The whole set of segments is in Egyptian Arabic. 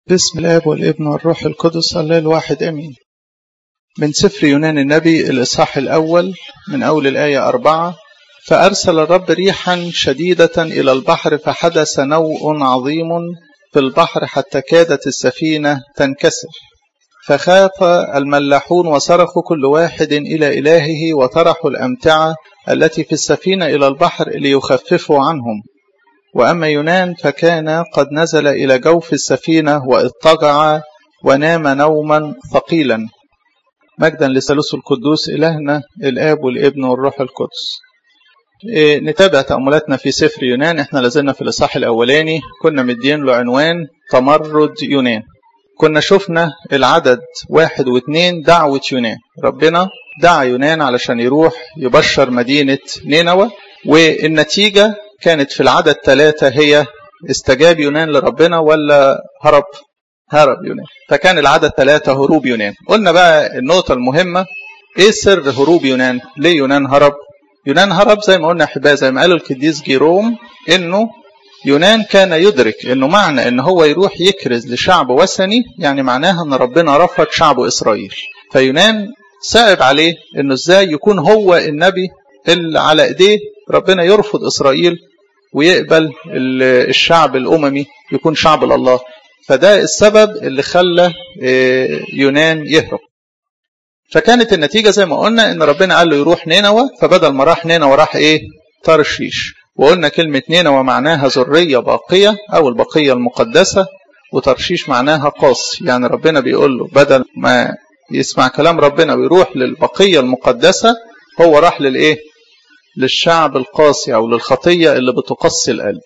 بسم الاب والابن والروح القدس الله الواحد امين من سفر يونان النبي الاصحاح الاول من اول الايه اربعه فارسل الرب ريحا شديده الى البحر فحدث نوء عظيم في البحر حتى كادت السفينه تنكسر فخاف الملاحون وصرخوا كل واحد الى الهه وطرحوا الامتعه التي في السفينه الى البحر ليخففوا عنهم وأما يونان فكان قد نزل إلى جوف السفينة واضطجع ونام نوما ثقيلا مجدا لثالوث القدوس إلهنا الآب والابن والروح القدس إيه نتابع تأملاتنا في سفر يونان احنا لازلنا في الإصحاح الأولاني كنا مدين له عنوان تمرد يونان كنا شفنا العدد واحد واثنين دعوة يونان ربنا دعا يونان علشان يروح يبشر مدينة نينوى والنتيجة كانت في العدد ثلاثة هي استجاب يونان لربنا ولا هرب هرب يونان فكان العدد ثلاثة هروب يونان قلنا بقى النقطة المهمة ايه سر هروب يونان ليه يونان هرب يونان هرب زي ما قلنا احباء زي ما قال القديس جيروم انه يونان كان يدرك انه معنى ان هو يروح يكرز لشعب وثني يعني معناها ان ربنا رفض شعب اسرائيل فيونان صعب عليه انه ازاي يكون هو النبي اللي على ايديه ربنا يرفض اسرائيل ويقبل الشعب الاممي يكون شعب لله فده السبب اللي خلى يونان يهرب فكانت النتيجه زي ما قلنا ان ربنا قال له يروح نينوى فبدل ما راح نينوى راح ايه ترشيش وقلنا كلمه نينوى معناها ذريه باقيه او البقيه المقدسه وترشيش معناها قاصي يعني ربنا بيقول له بدل ما يسمع كلام ربنا ويروح للبقيه المقدسه هو راح للايه للشعب القاسي او للخطيه اللي بتقسي القلب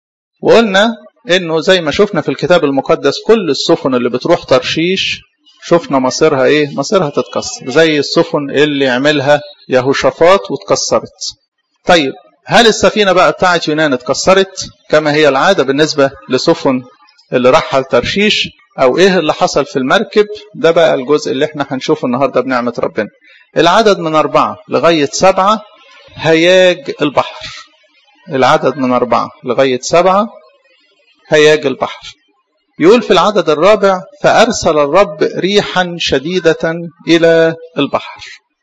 وقلنا انه زي ما شفنا في الكتاب المقدس كل السفن اللي بتروح ترشيش شفنا مصيرها ايه مصيرها تتكسر زي السفن اللي عملها يهوشافاط واتكسرت طيب هل السفينه بقى بتاعت يونان اتكسرت كما هي العاده بالنسبه لسفن اللي رحل ترشيش او ايه اللي حصل في المركب ده بقى الجزء اللي احنا هنشوفه النهارده بنعمه ربنا العدد من أربعة لغاية سبعة هياج البحر العدد من أربعة لغاية سبعة هياج البحر يقول في العدد الرابع فأرسل الرب ريحا شديدة إلى البحر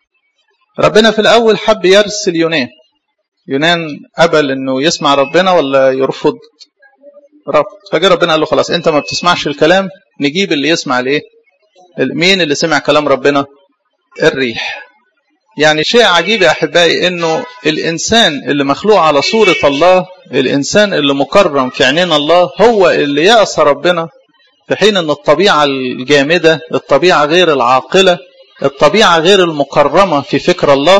ربنا في الأول حب يرسل يونان يونان قبل أنه يسمع ربنا ولا يرفض رفض فجاء ربنا قال له خلاص أنت ما بتسمعش الكلام نجيب اللي يسمع الإيه مين اللي سمع كلام ربنا الريح يعني شيء عجيب يا احبائي انه الانسان اللي مخلوق على صوره الله الانسان اللي مكرم في عينين الله هو اللي يأسى ربنا في حين ان الطبيعه الجامده الطبيعه غير العاقله الطبيعه غير المكرمه في فكر الله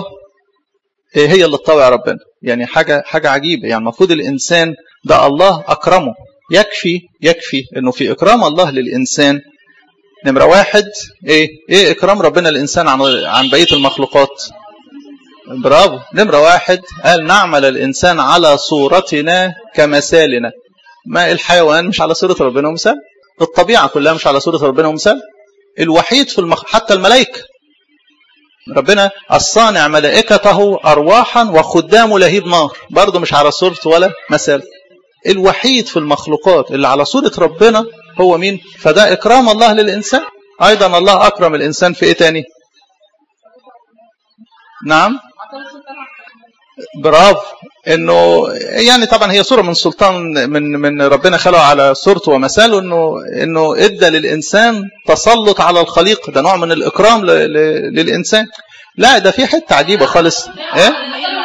هي اللي تطوع ربنا يعني حاجه حاجه عجيبه يعني المفروض الانسان ده الله اكرمه يكفي يكفي انه في اكرام الله للانسان نمرة واحد ايه ايه اكرام ربنا الانسان عن عن بقية المخلوقات برافو نمرة واحد قال نعمل الانسان على صورتنا كمثالنا ما الحيوان مش على صورة ربنا ومثال الطبيعة كلها مش على صورة ربنا ومثال الوحيد في المخ... حتى الملائكة ربنا الصانع ملائكته أرواحا وخدام لهيب نار برضه مش على صورته ولا مثال الوحيد في المخلوقات اللي على صورة ربنا هو مين فده إكرام الله للإنسان أيضا الله أكرم الإنسان في إيه تاني نعم برافو انه يعني طبعا هي صوره من سلطان من من ربنا خلقه على صورته ومثاله انه انه ادى للانسان تسلط على الخليقه ده نوع من الاكرام للانسان لا ده في حته عجيبه خالص ايه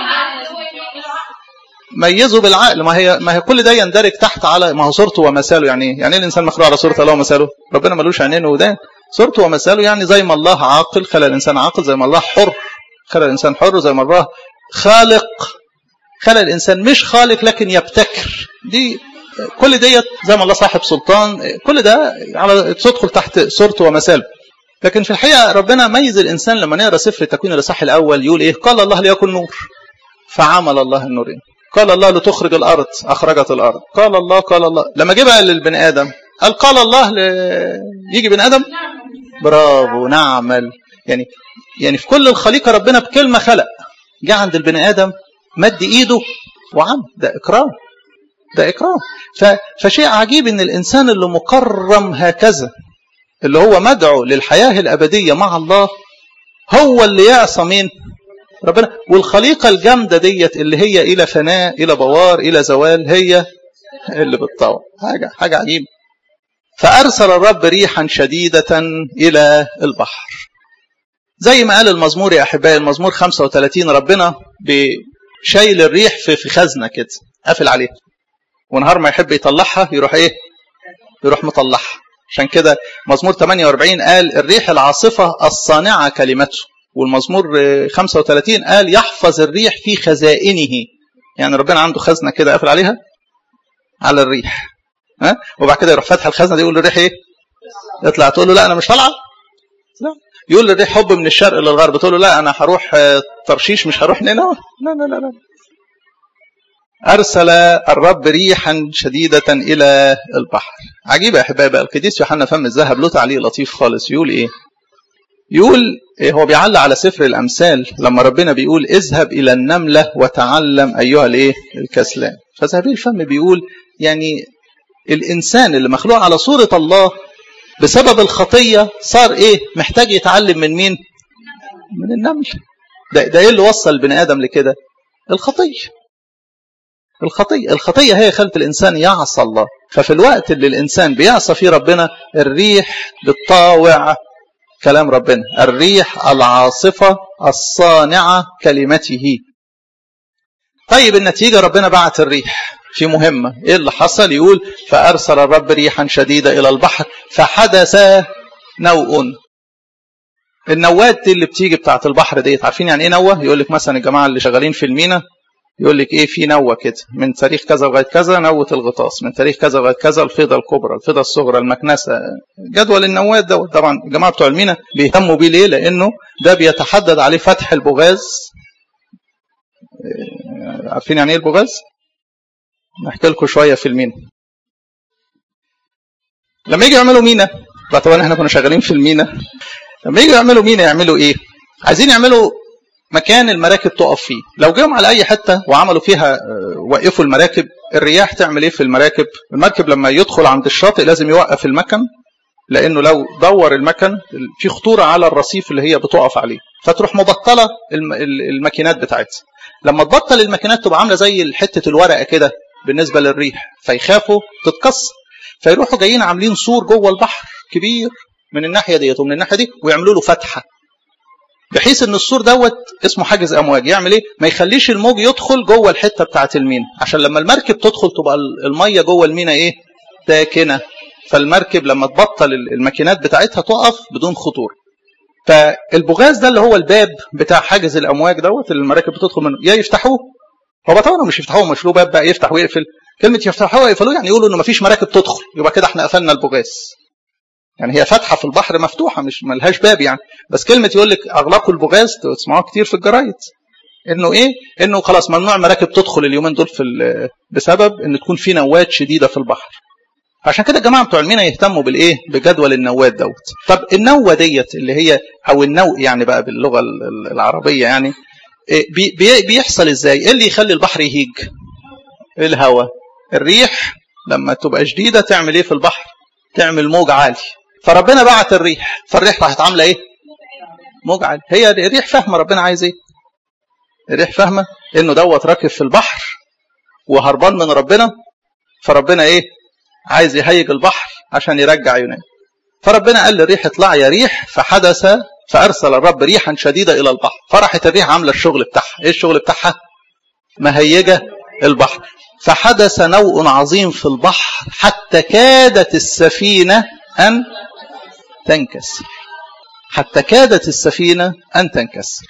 ميزه بالعقل ما هي ما هي كل ده يندرج تحت على ما هو صورته ومثاله يعني ايه؟ يعني ايه الانسان مخلوق على صوره الله ومثاله؟ ربنا ملوش عينين ودان صورته ومثاله يعني زي ما الله عاقل خلق الانسان عاقل زي ما الله حر خلق الانسان حر زي ما الله خالق خلق الانسان مش خالق لكن يبتكر دي كل ديت زي ما الله صاحب سلطان كل ده على تدخل تحت صورته ومثاله لكن في الحقيقه ربنا ميز الانسان لما نقرا سفر التكوين الاصحاح الاول يقول ايه؟ قال الله ليكن نور فعمل الله النورين قال الله لتخرج الارض اخرجت الارض قال الله قال الله لما جه بقى للبني ادم قال قال الله ل... يجي بني ادم برافو نعمل يعني يعني في كل الخليقه ربنا بكلمه خلق جه عند البني ادم مد ايده وعمل ده اكرام ده إكرام فشيء عجيب إن الإنسان اللي مكرم هكذا اللي هو مدعو للحياة الأبدية مع الله هو اللي يعصى مين ربنا والخليقة الجامدة ديت اللي هي إلى فناء إلى بوار إلى زوال هي اللي بتطوع حاجة حاجة عجيبة فأرسل الرب ريحا شديدة إلى البحر زي ما قال المزمور يا أحبائي المزمور 35 ربنا بشايل الريح في في خزنة كده قافل عليها ونهار ما يحب يطلعها يروح إيه يروح مطلعها عشان كده مزمور 48 قال الريح العاصفة الصانعة كلمته والمزمور 35 قال يحفظ الريح في خزائنه يعني ربنا عنده خزنة كده قافل عليها على الريح ها وبعد كده يروح فاتح الخزنة دي يقول للريح ايه يطلع تقول له لا انا مش طالعه لا يقول للريح حب من الشرق للغرب تقول له لا انا هروح ترشيش مش هروح نينوى لا لا لا لا أرسل الرب ريحا شديدة إلى البحر عجيب يا أحبابي القديس يوحنا فم الذهب له تعليق لطيف خالص يقول إيه يقول إيه هو بيعلق على سفر الأمثال لما ربنا بيقول اذهب إلى النملة وتعلم أيها الإيه الكسلان فذهبي الفم بيقول يعني الإنسان اللي مخلوق على صورة الله بسبب الخطية صار إيه محتاج يتعلم من مين من النمل ده, ده إيه اللي وصل البني آدم لكده الخطية الخطية الخطية هي خلت الإنسان يعصى الله ففي الوقت اللي الإنسان بيعصى فيه ربنا الريح بتطاوع كلام ربنا الريح العاصفة الصانعة كلمته طيب النتيجة ربنا بعت الريح في مهمة ايه اللي حصل يقول فأرسل الرب ريحا شديدة إلى البحر فحدث نوء النوات دي اللي بتيجي بتاعت البحر ديت عارفين يعني ايه نوة يقول لك مثلا الجماعة اللي شغالين في المينا يقول لك ايه في نوة كده من تاريخ كذا لغاية كذا نوة الغطاس من تاريخ كذا لغاية كذا الفيضة الكبرى الفيضة الصغرى المكنسة جدول النوات ده طبعا الجماعة بتوع المينا بيهتموا بيه ليه لانه ده بيتحدد عليه فتح البغاز عارفين يعني ايه البغاز نحكي لكم شوية في المينا لما يجي يعملوا مينا طبعا احنا كنا شغالين في المينا لما يجي يعملوا مينا يعملوا ايه عايزين يعملوا مكان المراكب تقف فيه لو جيهم على اي حته وعملوا فيها وقفوا المراكب الرياح تعمل ايه في المراكب المركب لما يدخل عند الشاطئ لازم يوقف المكن لانه لو دور المكن في خطوره على الرصيف اللي هي بتقف عليه فتروح مبطله الماكينات بتاعتها لما تبطل الماكينات تبقى عامله زي حته الورقه كده بالنسبه للريح فيخافوا تتكسر فيروحوا جايين عاملين سور جوه البحر كبير من الناحيه ديت ومن الناحيه دي ويعملوا له فتحه بحيث ان السور دوت اسمه حاجز امواج يعمل ايه ما يخليش الموج يدخل جوه الحته بتاعه المينا عشان لما المركب تدخل تبقى الميه جوه المينا ايه ساكنه فالمركب لما تبطل الماكينات بتاعتها تقف بدون خطوره فالبغاز ده اللي هو الباب بتاع حاجز الامواج دوت اللي المراكب بتدخل منه يا يفتحوه هو طبعا مش يفتحوه مش له باب بقى يفتح ويقفل كلمه يفتحوه ويقفلوه يعني يقولوا انه ما فيش مراكب تدخل يبقى كده احنا قفلنا البغاز يعني هي فاتحه في البحر مفتوحه مش ملهاش باب يعني بس كلمه يقول لك اغلقوا البغاز تسمعوها كتير في الجرايد انه ايه انه خلاص ممنوع مراكب تدخل اليومين دول في بسبب ان تكون في نوات شديده في البحر عشان كده الجماعه بتوع المينا يهتموا بالايه بجدول النوات دوت طب النوه ديت اللي هي او النوء يعني بقى باللغه العربيه يعني بي بي بيحصل ازاي ايه اللي يخلي البحر يهيج الهواء الريح لما تبقى شديده تعمل ايه في البحر تعمل موج عالي فربنا بعت الريح فالريح راحت عامله ايه موج عالي هي الريح فاهمه ربنا عايز ايه الريح فاهمه انه دوت راكب في البحر وهربان من ربنا فربنا ايه عايز يهيج البحر عشان يرجع يونان فربنا قال للريح اطلع يا ريح فحدث فارسل الرب ريحا شديده الى البحر فرحت الريح عامله الشغل بتاعها ايه الشغل بتاعها مهيجه البحر فحدث نوء عظيم في البحر حتى كادت السفينه ان تنكسر حتى كادت السفينه ان تنكسر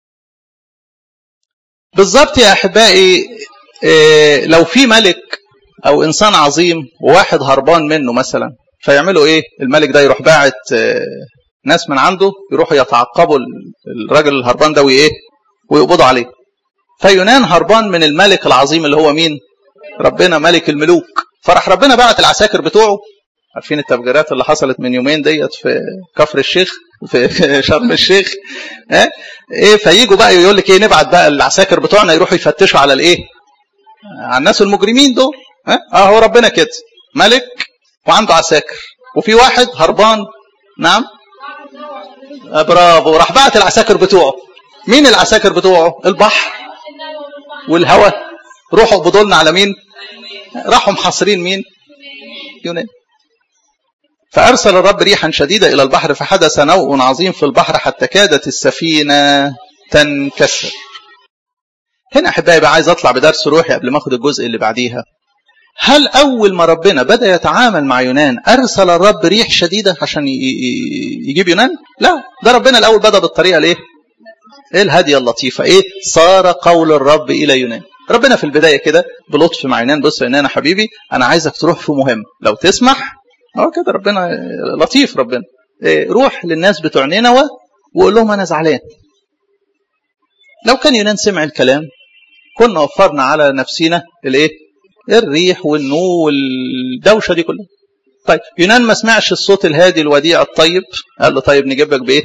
بالظبط يا احبائي إيه لو في ملك او انسان عظيم وواحد هربان منه مثلا فيعملوا ايه الملك ده يروح باعت ناس من عنده يروحوا يتعقبوا الراجل الهربان ده وايه ويقبضوا عليه فيونان هربان من الملك العظيم اللي هو مين ربنا ملك الملوك فراح ربنا بعت العساكر بتوعه عارفين التفجيرات اللي حصلت من يومين ديت في كفر الشيخ في شرم الشيخ ها ايه فييجوا بقى يقول لك ايه نبعت بقى العساكر بتوعنا يروحوا يفتشوا على الايه على الناس المجرمين دول ها اه هو ربنا كده ملك وعنده عساكر وفي واحد هربان نعم آه برافو راح بعت العساكر بتوعه مين العساكر بتوعه البحر والهواء روحوا اقبضوا على مين راحوا محاصرين مين يونان فأرسل الرب ريحا شديدة إلى البحر فحدث نوء عظيم في البحر حتى كادت السفينة تنكسر هنا أحبائي بقى عايز أطلع بدرس روحي قبل ما أخد الجزء اللي بعديها هل أول ما ربنا بدأ يتعامل مع يونان أرسل الرب ريح شديدة عشان يجيب يونان؟ لا ده ربنا الأول بدأ بالطريقة الإيه؟ إيه الهادية اللطيفة؟ إيه؟ صار قول الرب إلى يونان. ربنا في البداية كده بلطف مع يونان بص يا يونان يا حبيبي أنا عايزك تروح في مهم لو تسمح هو كده ربنا لطيف ربنا إيه روح للناس بتوع نينوى وقول لهم أنا زعلان. لو كان يونان سمع الكلام كنا وفرنا على نفسينا الايه؟ الريح والنو والدوشه دي كلها. طيب يونان ما سمعش الصوت الهادي الوديع الطيب قال له طيب نجيب لك بايه؟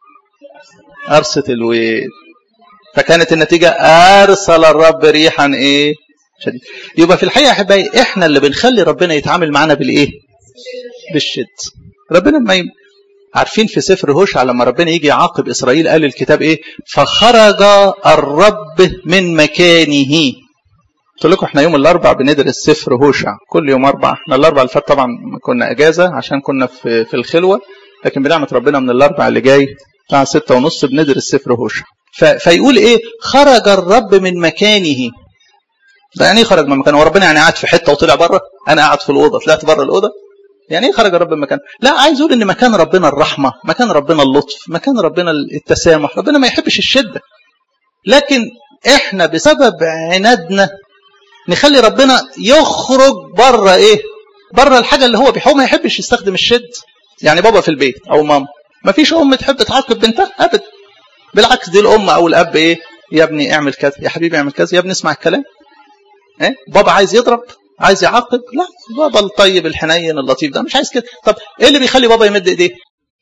قرصة الويل فكانت النتيجة أرسل الرب ريحا إيه؟ شديد يبقى في الحقيقة أحبائي إحنا اللي بنخلي ربنا يتعامل معانا بالإيه؟ بالشد ربنا ما ي... عارفين في سفر هوشع لما ربنا يجي يعاقب إسرائيل قال الكتاب إيه؟ فخرج الرب من مكانه قلت لكم احنا يوم الاربع بندرس سفر هوشع كل يوم اربع احنا الاربع اللي فات طبعا كنا اجازه عشان كنا في في الخلوه لكن بنعمه ربنا من الاربع اللي جاي الساعه ستة ونص بندرس سفر هوشع فيقول ايه خرج الرب من مكانه ده يعني ايه خرج من مكانه وربنا يعني قاعد في حته وطلع بره انا قاعد في الاوضه طلعت بره الاوضه يعني ايه خرج الرب من مكانه لا عايز يقول ان مكان ربنا الرحمه مكان ربنا اللطف مكان ربنا التسامح ربنا ما يحبش الشده لكن احنا بسبب عنادنا نخلي ربنا يخرج بره ايه بره الحاجه اللي هو بيحب ما يحبش يستخدم الشد يعني بابا في البيت او ماما ما فيش ام تحب تعاقب بنتها ابدا بالعكس دي الام او الاب ايه يا ابني اعمل كذا يا حبيبي اعمل كذا يا ابني اسمع الكلام ايه بابا عايز يضرب عايز يعاقب لا بابا الطيب الحنين اللطيف ده مش عايز كده طب ايه اللي بيخلي بابا يمد ايديه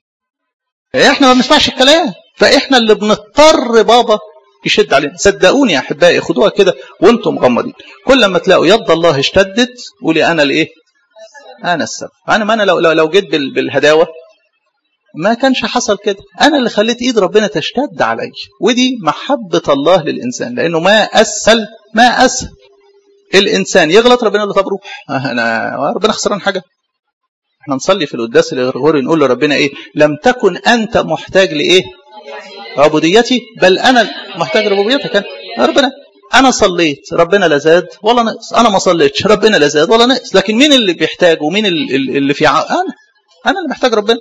احنا ما بنسمعش الكلام فاحنا اللي بنضطر بابا يشد علينا صدقوني يا احبائي خدوها كده وانتم مغمضين كل ما تلاقوا يد الله اشتدت قولي انا الايه انا السبب انا ما انا لو لو, لو جيت بالهداوه ما كانش حصل كده انا اللي خليت ايد ربنا تشتد علي ودي محبه الله للانسان لانه ما اسهل ما اسهل الانسان يغلط ربنا يقول له طب روح انا ربنا خسران حاجه احنا نصلي في القداس الغرغوري نقول لربنا ايه لم تكن انت محتاج لايه عبوديتي بل انا محتاج لربوبيتك ربنا انا صليت ربنا لا زاد ولا نقص انا ما صليتش ربنا لا زاد ولا نقص لكن مين اللي بيحتاج ومين اللي في ع... انا انا اللي محتاج ربنا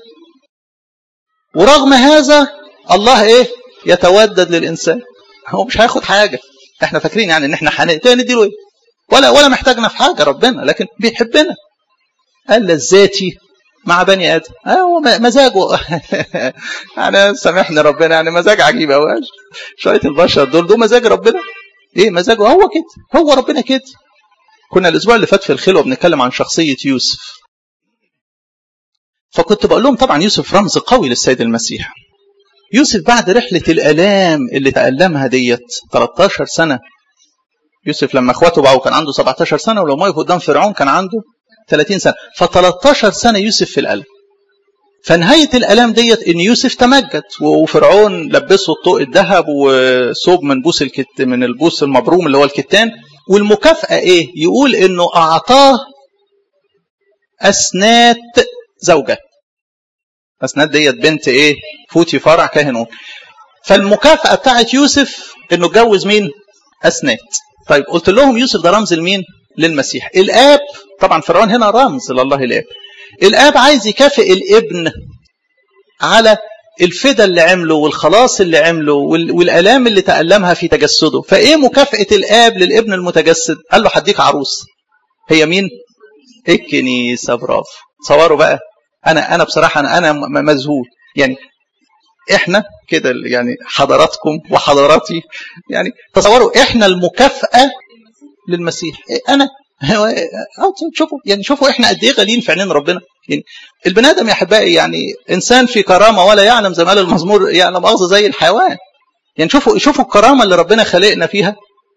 ورغم هذا الله ايه يتودد للانسان هو مش هياخد حاجه احنا فاكرين يعني ان احنا هنديله ايه ولا ولا محتاجنا في حاجه ربنا لكن بيحبنا قال لذاتي مع بني ادم هو مزاجه انا سامحني ربنا يعني مزاج عجيب قوي شويه البشر دول دول مزاج ربنا ايه مزاجه هو كده هو ربنا كده كنا الاسبوع اللي فات في الخلوه بنتكلم عن شخصيه يوسف فكنت بقول لهم طبعا يوسف رمز قوي للسيد المسيح يوسف بعد رحله الالام اللي تالمها ديت 13 سنه يوسف لما اخواته بقوا كان عنده 17 سنه ولما وقف قدام فرعون كان عنده 30 سنة ف13 سنة يوسف في الألم فنهاية الألام ديت إن يوسف تمجد وفرعون لبسه الطوق الذهب وصوب من بوس الكت من البوس المبروم اللي هو الكتان والمكافأة إيه؟ يقول إنه أعطاه أسنات زوجة أسنات ديت بنت إيه؟ فوتي فرع كاهنون فالمكافأة بتاعت يوسف إنه اتجوز مين؟ أسنات طيب قلت لهم يوسف ده رمز لمين؟ للمسيح الاب طبعا فرعون هنا رمز لله الاب الاب عايز يكافئ الابن على الفدا اللي عمله والخلاص اللي عمله والالام اللي تالمها في تجسده فايه مكافاه الاب للابن المتجسد قال له هديك عروس هي مين الكنيسه برافو تصوروا بقى انا انا بصراحه انا انا مذهول يعني احنا كده يعني حضراتكم وحضراتي يعني تصوروا احنا المكافاه للمسيح انا شوفوا يعني شوفوا احنا قد ايه غاليين في عينين ربنا يعني البني ادم يا احبائي يعني انسان في كرامه ولا يعلم زي ما قال المزمور يعني مؤاخذه زي الحيوان يعني شوفوا شوفوا الكرامه اللي ربنا خلقنا فيها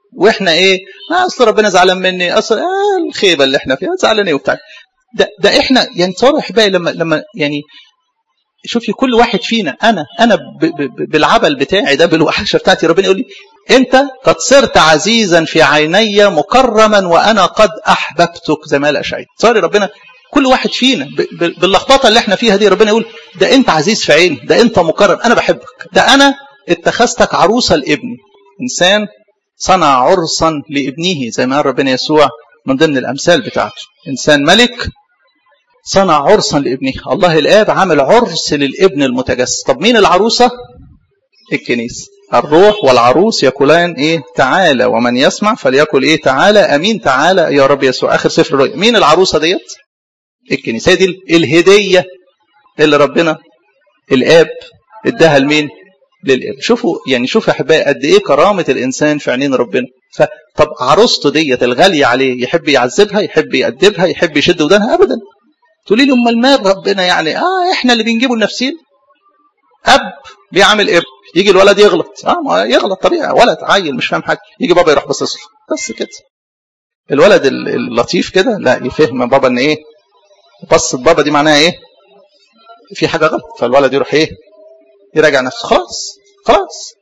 واحنا ايه آه اصل ربنا زعلان مني اصل آه الخيبه اللي احنا فيها زعلان ايه وبتاع ده ده احنا يعني تصوروا يا احبائي لما لما يعني شوفي كل واحد فينا انا انا ب ب بالعبل بتاعي ده بالوحشه بتاعتي ربنا يقول لي انت قد صرت عزيزا في عيني مكرما وانا قد احببتك زي ما قال اشعياء سوري ربنا كل واحد فينا باللخبطه اللي احنا فيها دي ربنا يقول ده انت عزيز في عيني ده انت مكرم انا بحبك ده انا اتخذتك عروسه لابني انسان صنع عرسا لابنه زي ما قال ربنا يسوع من ضمن الامثال بتاعته انسان ملك صنع عرسا لابنه الله الاب عمل عرس للابن المتجسد طب مين العروسه الكنيسه الروح والعروس يقولان ايه تعالى ومن يسمع فليقل ايه تعالى امين تعالى يا رب يسوع اخر سفر الرؤيا مين العروسه ديت الكنيسه دي الهديه اللي ربنا الاب اداها لمين للاب شوفوا يعني شوفوا يا احبائي قد ايه كرامه الانسان في عينين ربنا فطب عروسته ديت الغاليه عليه يحب يعذبها يحب يأدبها يحب يشد ودانها ابدا تقولي لي امال مال ربنا يعني اه احنا اللي بنجيبه لنفسنا اب بيعمل ابن يجي الولد يغلط اه ما يغلط طبيعي ولد عيل مش فاهم حاجه يجي بابا يروح باصص له بس كده الولد اللطيف كده لا يفهم بابا ان ايه بصت بابا دي معناها ايه في حاجه غلط فالولد يروح ايه يراجع نفسه خلاص خلاص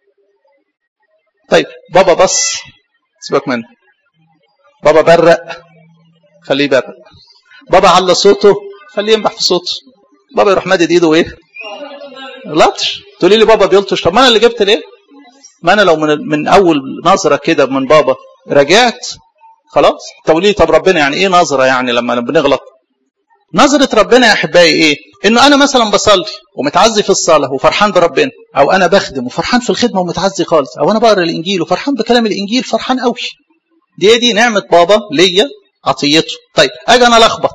طيب بابا بص سيبك منه بابا برق خليه يبرق بابا على صوته خليه ينبح في صوته بابا يروح مادد ايده وايه لطش تقولي لي بابا بيلطش طب ما انا اللي جبت ليه ما انا لو من من اول نظره كده من بابا رجعت خلاص تقولي لي طب ربنا يعني ايه نظره يعني لما بنغلط نظرة ربنا يا احبائي ايه انه انا مثلا بصلي ومتعزي في الصلاة وفرحان بربنا او انا بخدم وفرحان في الخدمة ومتعزي خالص او انا بقرا الانجيل وفرحان بكلام الانجيل فرحان قوي دي دي نعمة بابا ليا عطيته طيب اجي انا لخبط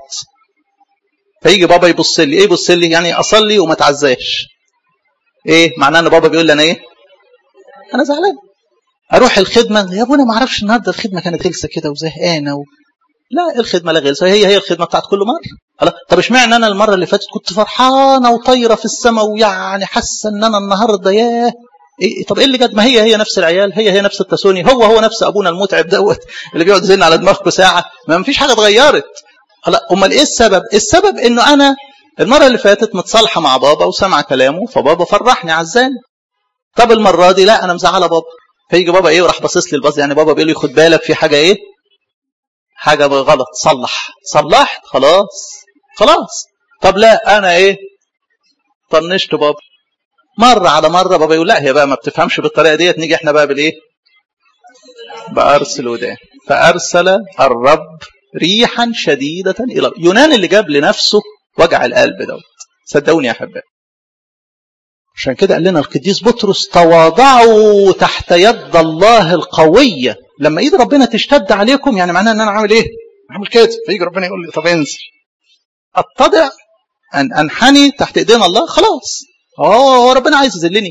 فيجي بابا يبص لي ايه يبص لي يعني اصلي وما اتعزاش ايه معناه ان بابا بيقول لي انا ايه انا زعلان اروح الخدمه يا ابونا ما اعرفش النهارده الخدمه كانت غلسه كده وزهقانه و... لا الخدمه لا غلسه هي هي الخدمه بتاعت كل مره لا طب اشمعنى انا المره اللي فاتت كنت فرحانه وطايره في السماء ويعني حاسه ان انا النهارده ياه إيه طب ايه اللي جد ما هي هي نفس العيال هي هي نفس التسوني هو هو نفس ابونا المتعب دوت اللي بيقعد يزن على دماغكم ساعه ما فيش حاجه اتغيرت لا امال ايه السبب السبب انه انا المره اللي فاتت متصالحه مع بابا وسمع كلامه فبابا فرحني عزاني طب المره دي لا انا مزعله بابا فيجي بابا ايه وراح باصص لي الباص يعني بابا بيقول لي خد بالك في حاجه ايه حاجه غلط صلح صلحت خلاص خلاص طب لا انا ايه طنشت بابا مره على مره بابا يقول لا هي بقى ما بتفهمش بالطريقه ديت نيجي احنا بقى بالايه بارسل ودان فارسل الرب ريحا شديده الى يونان اللي جاب لنفسه وجع القلب دوت صدقوني يا احبائي عشان كده قال لنا القديس بطرس تواضعوا تحت يد الله القويه لما ايد ربنا تشتد عليكم يعني معناها ان انا عامل ايه؟ عامل كده فيجي ربنا يقول لي طب انزل اتضع ان انحني تحت ايدين الله خلاص هو ربنا عايز يذلني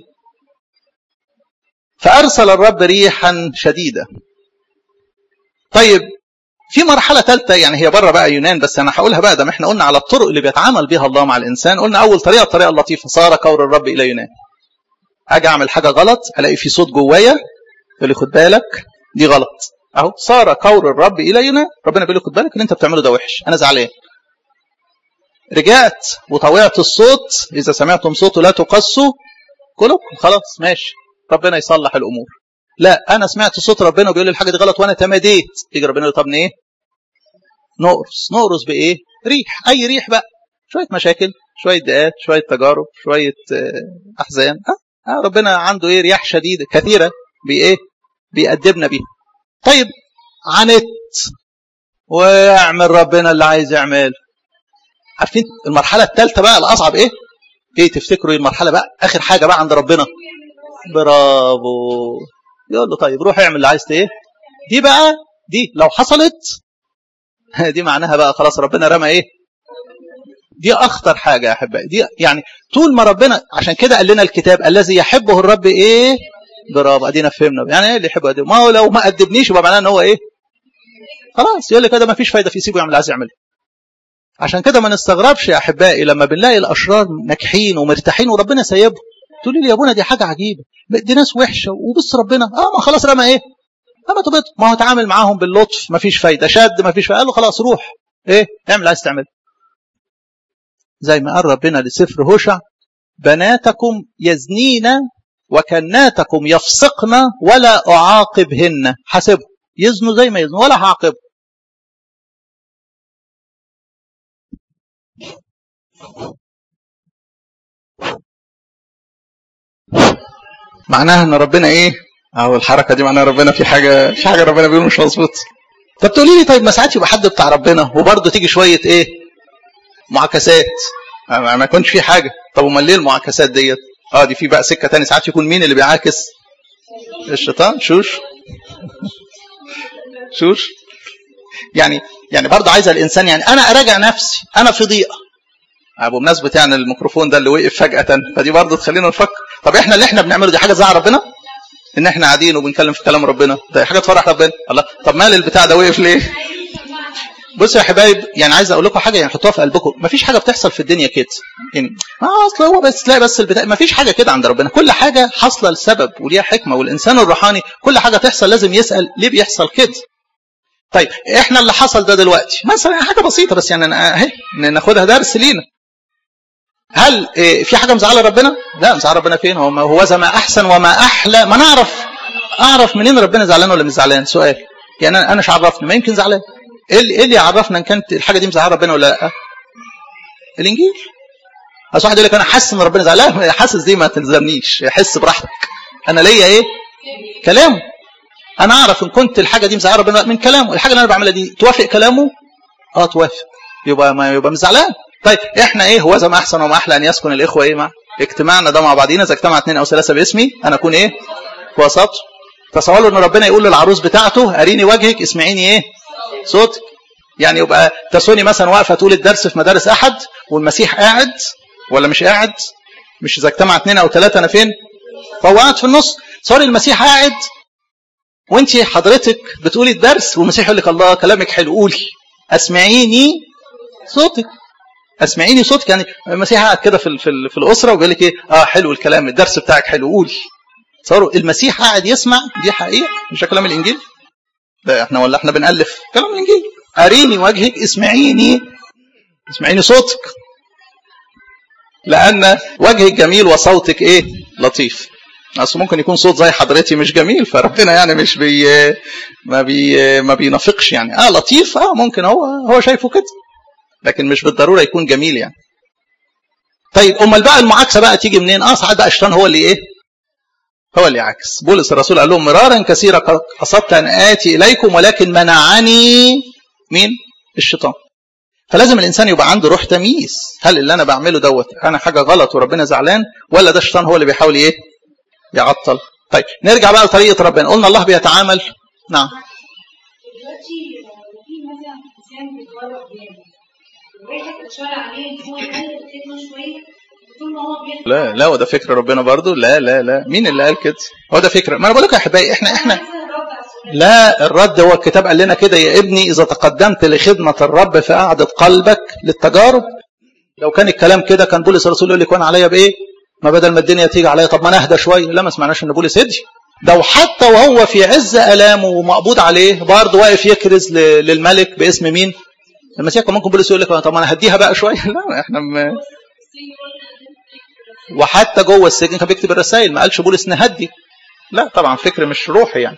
فارسل الرب ريحا شديده طيب في مرحلة ثالثة يعني هي بره بقى يونان بس أنا هقولها بقى ده ما احنا قلنا على الطرق اللي بيتعامل بها الله مع الإنسان قلنا أول طريقة الطريقة اللطيفة صار كور الرب إلى يونان أجي أعمل حاجة غلط ألاقي في صوت جوايا يقول لي خد بالك دي غلط أهو صار كور الرب إلى يونان ربنا بيقول لي خد بالك اللي أنت بتعمله ده وحش أنا زعلان رجعت وطوعت الصوت إذا سمعتم صوته لا تقصوا قلوبكم خلاص ماشي ربنا يصلح الأمور لا انا سمعت صوت ربنا وبيقول لي الحاجه دي غلط وانا تماديت يجي ربنا يقول طب ايه نقرص نقرص بايه ريح اي ريح بقى شويه مشاكل شويه ضيقات شويه تجارب شويه احزان أه؟ أه ربنا عنده ايه رياح شديده كثيره بايه بيأدبنا بيها طيب عانت واعمل ربنا اللي عايز يعمل عارفين المرحله الثالثه بقى الاصعب ايه ايه تفتكروا المرحله بقى اخر حاجه بقى عند ربنا برافو يقول له طيب روح اعمل اللي عايز ايه دي بقى دي لو حصلت دي معناها بقى خلاص ربنا رمى ايه دي اخطر حاجه يا احبائي دي يعني طول ما ربنا عشان كده قال لنا الكتاب الذي يحبه الرب ايه برافو ادينا فهمنا يعني ايه اللي يحبه أدب. ما هو لو ما ادبنيش يبقى معناه ان هو ايه خلاص يقول لي كده ما فيش فايده في سيبه يعمل اللي عايز يعمله عشان كده ما نستغربش يا احبائي لما بنلاقي الاشرار ناجحين ومرتاحين وربنا سايبهم تقولي لي يا ابونا دي حاجه عجيبه دي ناس وحشه وبص ربنا اه ما خلاص رمى ايه لما تبط ما هو تعامل معاهم باللطف ما فيش فايده شد ما فيش فايده قال له خلاص روح ايه اعمل عايز تعمل زي ما قال ربنا لسفر هوشع بناتكم يزنين وكناتكم يفسقن ولا اعاقبهن حاسبهم يزنوا زي ما يزنوا ولا هعاقبهم معناها ان ربنا ايه اهو الحركه دي معناها ربنا في حاجه في حاجه ربنا بيقول مش مظبوط طب تقولي لي طيب ما ساعات يبقى حد بتاع ربنا وبرضه تيجي شويه ايه معاكسات ما يكونش في حاجه طب امال ليه المعاكسات ديت اه دي في بقى سكه تاني ساعات يكون مين اللي بيعاكس الشيطان شوش شوش يعني يعني برضه عايز الانسان يعني انا اراجع نفسي انا في ضيقه بمناسبه يعني الميكروفون ده اللي وقف فجاه فدي برضه تخلينا نفكر طب احنا اللي احنا بنعمله دي حاجه تزعل ربنا ان احنا قاعدين وبنتكلم في كلام ربنا ده حاجه تفرح ربنا الله طب مال البتاع ده وقف ليه بصوا يا حبايب يعني عايز اقول لكم حاجه يعني حطوها في قلبكم مفيش حاجه بتحصل في الدنيا كده يعني ما اصل هو بس تلاقي بس البتاع مفيش حاجه كده عند ربنا كل حاجه حاصله لسبب وليها حكمه والانسان الروحاني كل حاجه تحصل لازم يسال ليه بيحصل كده طيب احنا اللي حصل ده دلوقتي مثلا حاجه بسيطه بس يعني اهي ناخدها درس لينا هل في حاجه مزعله ربنا؟ لا مزعله ربنا فين؟ هو هو ما احسن وما احلى ما نعرف اعرف منين ربنا زعلان ولا مش زعلان؟ سؤال يعني انا مش عرفني ما يمكن زعلان ايه اللي, إيه اللي يعرفنا ان كانت الحاجه دي مزعله ربنا ولا لا؟ الانجيل بس واحد يقول لك انا حاسس ان ربنا زعلان لا حاسس دي ما تلزمنيش حس براحتك انا ليا ايه؟ كلامه انا اعرف ان كنت الحاجه دي مزعله ربنا من كلامه الحاجه اللي انا بعملها دي توافق كلامه؟ اه توافق يبقى ما يبقى مش زعلان طيب احنا ايه هو ما احسن وما احلى ان يسكن الاخوه ايه مع اجتماعنا ده مع بعضينا اذا اجتمع اثنين او ثلاثه باسمي انا اكون ايه في وسط تصوروا ان ربنا يقول للعروس بتاعته اريني وجهك اسمعيني ايه صوتك يعني يبقى تسوني مثلا واقفه تقول الدرس في مدارس احد والمسيح قاعد ولا مش قاعد مش اذا اجتمع اثنين او ثلاثه انا فين فهو قاعد في النص تصوري المسيح قاعد وانت حضرتك بتقولي الدرس والمسيح يقول لك الله كلامك حلو قولي اسمعيني صوتك اسمعيني صوتك يعني المسيح قاعد كده في في, في الاسره وبيقول لك ايه اه حلو الكلام الدرس بتاعك حلو قولي تصوروا المسيح قاعد يسمع دي حقيقه مش كلام الانجيل ده احنا ولا احنا بنالف كلام الانجيل اريني وجهك اسمعيني اسمعيني صوتك لان وجهك جميل وصوتك ايه لطيف اصل ممكن يكون صوت زي حضرتي مش جميل فربنا يعني مش بي ما بي ما بينافقش يعني اه لطيف اه ممكن هو هو شايفه كده لكن مش بالضروره يكون جميل يعني طيب امال بقى المعاكسه بقى تيجي منين اه ساعات بقى الشيطان هو اللي ايه هو اللي عكس بولس الرسول قال لهم مرارا كثيرا قصدت ان اتي اليكم ولكن منعني مين الشيطان فلازم الانسان يبقى عنده روح تمييز هل اللي انا بعمله دوت انا حاجه غلط وربنا زعلان ولا ده الشيطان هو اللي بيحاول ايه يعطل طيب نرجع بقى لطريقه ربنا قلنا الله بيتعامل نعم دلوقتي في مثلا انسان بيتورط جامد واحد اشار عليه ان هو يقلل الخدمه شويه طول ما هو بيخدم لا لا وده فكر ربنا برضو لا لا لا مين اللي قال كده هو ده فكره ما انا بقول لكم يا احبائي احنا احنا عايزة الرد على السؤال لا الرد هو الكتاب قال لنا كده يا ابني اذا تقدمت لخدمه الرب فاعدد قلبك للتجارب لو كان الكلام كده كان بولس الرسول يقول لك وانا عليا بايه ما بدل ما الدنيا تيجي عليا طب ما انا اهدى شويه لا ما سمعناش ان بولس هدي ده وحتى وهو في عز الامه ومقبوض عليه برضه واقف يكرز ل- للملك باسم مين المسيح كان ممكن بولس يقول لك طب ما انا هديها بقى شويه لا احنا م... وحتى جوه السجن كان بيكتب الرسائل ما قالش بولس نهدي لا طبعا فكر مش روحي يعني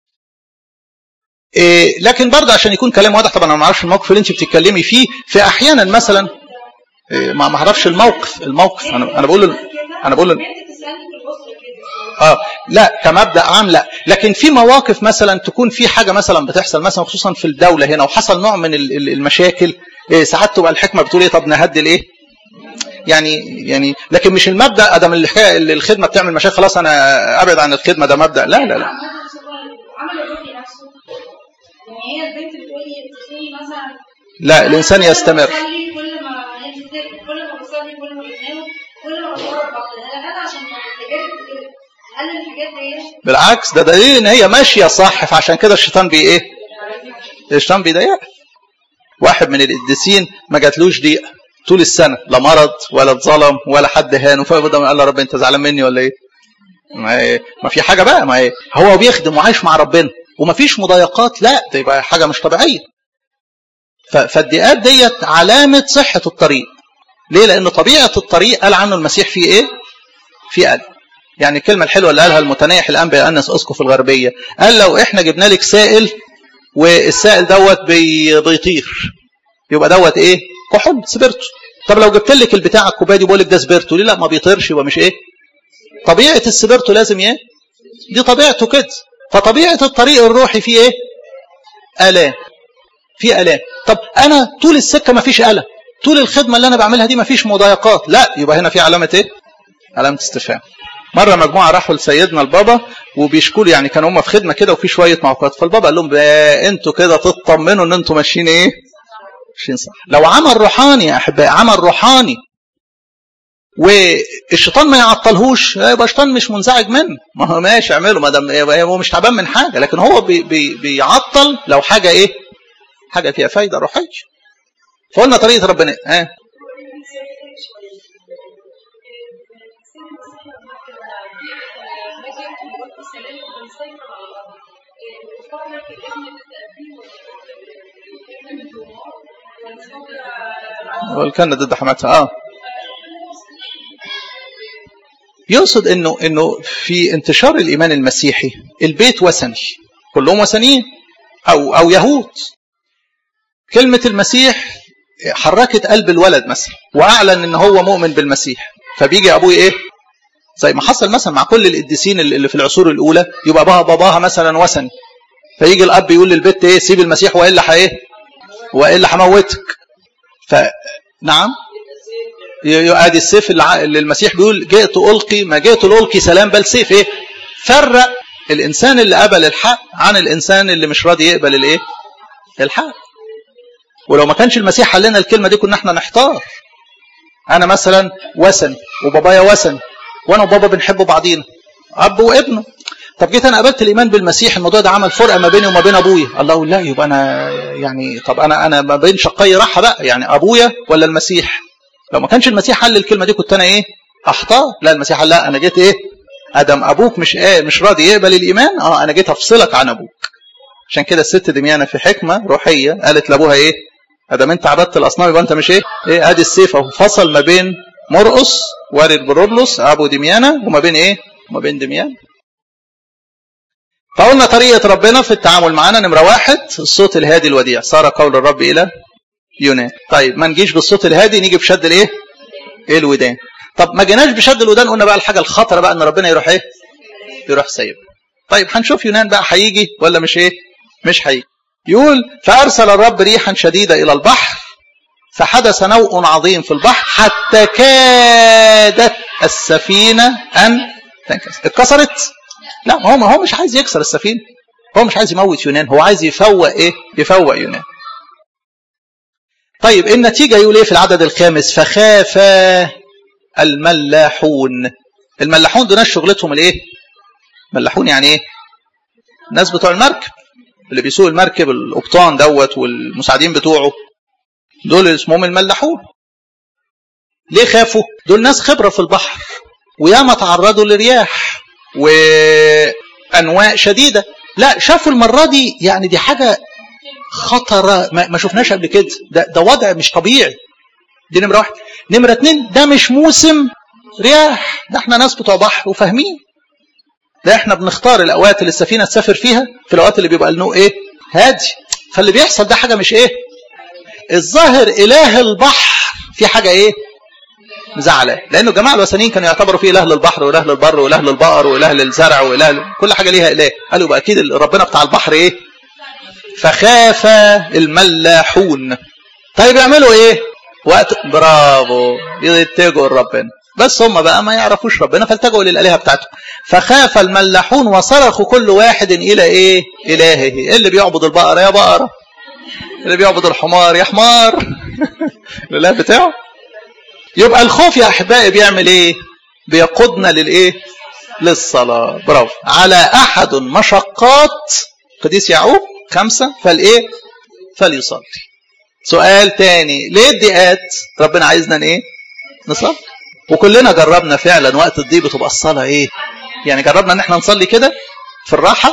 إيه لكن برضه عشان يكون كلام واضح طبعا انا ما اعرفش الموقف اللي انت بتتكلمي فيه في احيانا مثلا إيه ما ما اعرفش الموقف الموقف انا انا بقول له- انا بقول له- انت تسالني في الاسره كده اه لا كمبدا عام لا لكن في مواقف مثلا تكون في حاجه مثلا بتحصل مثلا خصوصا في الدوله هنا وحصل نوع من ال- ال- المشاكل إيه ساعات تبقى الحكمه بتقول ايه طب نهدي الايه يعني يعني لكن مش المبدا ادم الحكايه الخدمه بتعمل مشاكل خلاص انا ابعد عن الخدمه ده مبدا لا لا لا عمل الروحي نفسه يعني هي البنت بتقول لي بتصلي مثلا لا الانسان يستمر بصلي كل ما انت كل ما بصلي كل ما بتنام كل ما بصور بطل انا انا عشان الحاجات كده هل الحاجات دي بالعكس ده دليل ان هي ماشيه صح فعشان كده الشيطان بي ايه الشيطان بيضايقها واحد من القديسين ما جاتلوش ضيقه طول السنه لا مرض ولا اتظلم ولا حد هانه فبدا قال له رب انت زعلان مني ولا ايه ما, إيه؟ ما في حاجه بقى ما إيه؟ هو بيخدم وعايش مع ربنا ومفيش مضايقات لا ده يبقى حاجه مش طبيعيه فالضيقات ديت علامه صحه الطريق ليه لان طبيعه الطريق قال عنه المسيح فيه ايه في قلب يعني الكلمه الحلوه اللي قالها المتنايح الان بيأنس اسقف الغربيه قال لو احنا جبنا لك سائل والسائل دوت بي بيطير يبقى دوت ايه كحول سبرتو طب لو جبت لك البتاع الكوبايه دي بقول لك ده سبرتو ليه لا ما بيطيرش يبقى مش ايه طبيعه السبرتو لازم ايه دي طبيعته كده فطبيعه الطريق الروحي فيه ايه الام في الام طب انا طول السكه ما فيش الم طول الخدمه اللي انا بعملها دي ما فيش مضايقات لا يبقى هنا في علامه ايه علامه استفهام مره مجموعه راحوا لسيدنا البابا وبيشكوا يعني كانوا هم في خدمه كده وفي شويه معوقات فالبابا قال لهم انتوا كده تطمنوا ان انتوا ماشيين ايه ماشيين صح لو عمل روحاني يا احبائي عمل روحاني والشيطان ما يعطلهوش يبقى الشيطان مش منزعج منه ما هو ماشي اعمله ما دام هو مش تعبان من حاجه لكن هو بي بي بيعطل لو حاجه ايه حاجه فيها فايده روحيه فقلنا طريقه ربنا ها والكلمة ضد حماتها اه يقصد انه انه في انتشار الايمان المسيحي البيت وثني كلهم وثنيين او او يهود كلمة المسيح حركت قلب الولد مثلا واعلن ان هو مؤمن بالمسيح فبيجي ابوه ايه زي ما حصل مثلا مع كل القديسين اللي في العصور الاولى يبقى بابا باباها مثلا وثني فيجي الاب يقول للبت ايه سيب المسيح والا ايه والا هموتك فنعم ادي السيف اللي المسيح بيقول جئت القي ما جئت القي سلام بل سيف ايه فرق الانسان اللي قبل الحق عن الانسان اللي مش راضي يقبل الايه الحق ولو ما كانش المسيح قال لنا الكلمه دي كنا احنا نحتار انا مثلا وثني وبابايا وثني وانا وبابا بنحب بعضينا اب وابنه طب جيت انا قابلت الايمان بالمسيح الموضوع ده عمل فرقه ما بيني وما بين ابويا الله لا يبقى انا يعني طب انا انا ما بين شقي راحه بقى يعني ابويا ولا المسيح لو ما كانش المسيح قال الكلمه دي كنت انا ايه احتار لا المسيح قال لا انا جيت ايه ادم ابوك مش ايه مش راضي يقبل الايمان اه انا جيت افصلك عن ابوك عشان كده الست دميانه في حكمه روحيه قالت لابوها ايه ادم انت عبدت الاصنام يبقى انت مش ايه ايه ادي السيف اهو فصل ما بين مرقص والد برولوس ابو دميانه وما بين ايه وما بين دميان فقلنا طريقة ربنا في التعامل معانا نمرة واحد الصوت الهادي الوديع صار قول الرب إلى يونان طيب ما نجيش بالصوت الهادي نيجي بشد الايه ايه الودان طب ما جيناش بشد الودان قلنا بقى الحاجة الخطرة بقى ان ربنا يروح ايه يروح سايب طيب هنشوف يونان بقى هيجي ولا مش ايه مش هيجي يقول فأرسل الرب ريحا شديدة إلى البحر فحدث نوء عظيم في البحر حتى كادت السفينة أن تنكسر اتكسرت لا ما هو ما هو مش عايز يكسر السفينة هو مش عايز يموت يونان هو عايز يفوق ايه يفوق يونان طيب النتيجة يقول ايه في العدد الخامس فخاف الملاحون الملاحون دول ناس شغلتهم الايه ملاحون يعني ايه الناس بتوع المركب اللي بيسوق المركب القبطان دوت والمساعدين بتوعه دول اسمهم الملاحون ليه خافوا دول ناس خبرة في البحر وياما تعرضوا لرياح وانواع شديده لا شافوا المره دي يعني دي حاجه خطره ما, ما شفناش قبل كده ده, ده وضع مش طبيعي دي نمره واحد نمره اتنين ده مش موسم رياح ده احنا ناس بتوع بحر وفاهمين ده احنا بنختار الاوقات اللي السفينه تسافر فيها في الاوقات اللي بيبقى النوع ايه هادي فاللي بيحصل ده حاجه مش ايه الظاهر اله البحر في حاجه ايه مزعله لانه الجماعه الوثنيين كانوا يعتبروا فيه اله للبحر واله للبر واله للبقر واله للزرع واله ل... كل حاجه ليها اله قالوا يبقى اكيد ربنا بتاع البحر ايه فخاف الملاحون طيب يعملوا ايه وقت برافو يتجهوا لربنا بس هم بقى ما يعرفوش ربنا فالتجوا للالهه بتاعتهم فخاف الملاحون وصرخوا كل واحد الى ايه الهه اللي بيعبد البقره يا بقره اللي بيعبد الحمار يا حمار الاله بتاعه يبقى الخوف يا احبائي بيعمل ايه بيقودنا للايه للصلاه برافو على احد مشقات قديس يعقوب خمسه فالايه فليصلي سؤال تاني ليه الضيقات ربنا عايزنا ايه نصلي وكلنا جربنا فعلا وقت الضيق بتبقى الصلاه ايه يعني جربنا ان احنا نصلي كده في الراحه